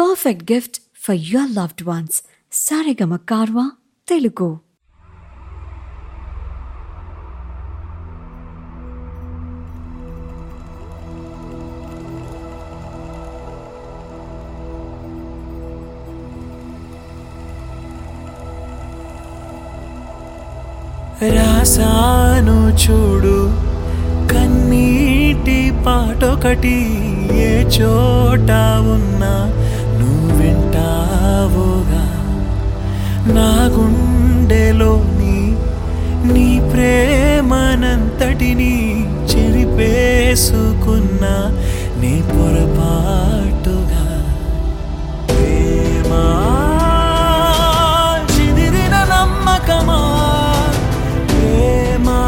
perfect gift for your loved ones. Sarigama Karwa, Telugu. రాసాను చూడు కన్నీటి పాటొకటి ఏ చోట ఉన్నా నువ్వు వింటావుగా నా గుండెలోని నీ ప్రేమనంతటిని చెరిపేసుకున్నా నీ పొరపాటుగా ప్రేమా చిదిరిన నమ్మకమా ప్రేమా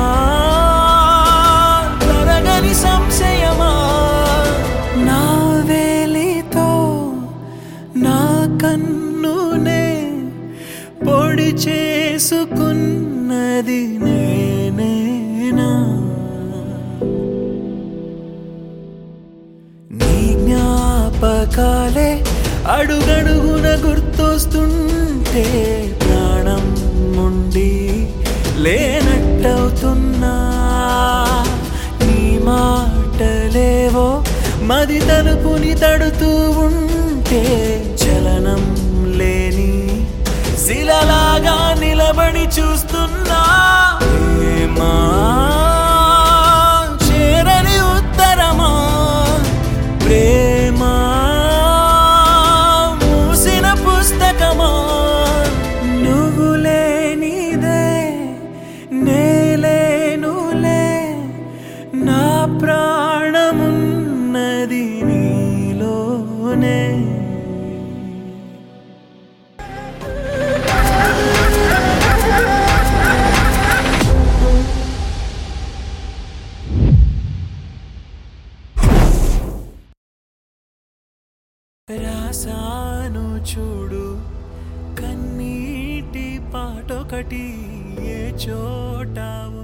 తరగని సంశయమా నా వేలితో నా కన్నునే పొడి చేసుకున్నది నేనేనా నీ జ్ఞాపకాలే అడుగడుగున గుర్తొస్తుంటే ప్రాణం ఉండి లేనట్టవుతున్నా నీ మాటలేవో మది తలుపుని తడుతూ ఉంటే చలనం లేని శిలలాగా నిలబడి చూస్తున్నా ప్రేమా చేరని ఉత్తరమా ప్రేమా మూసిన పుస్తకమా నువ్వు లేనిదే నేలేనులే నా ప్రాణమున్నది నీలోనే రాసాను చూడు కన్నీటి పాటొకటి ఏ చోట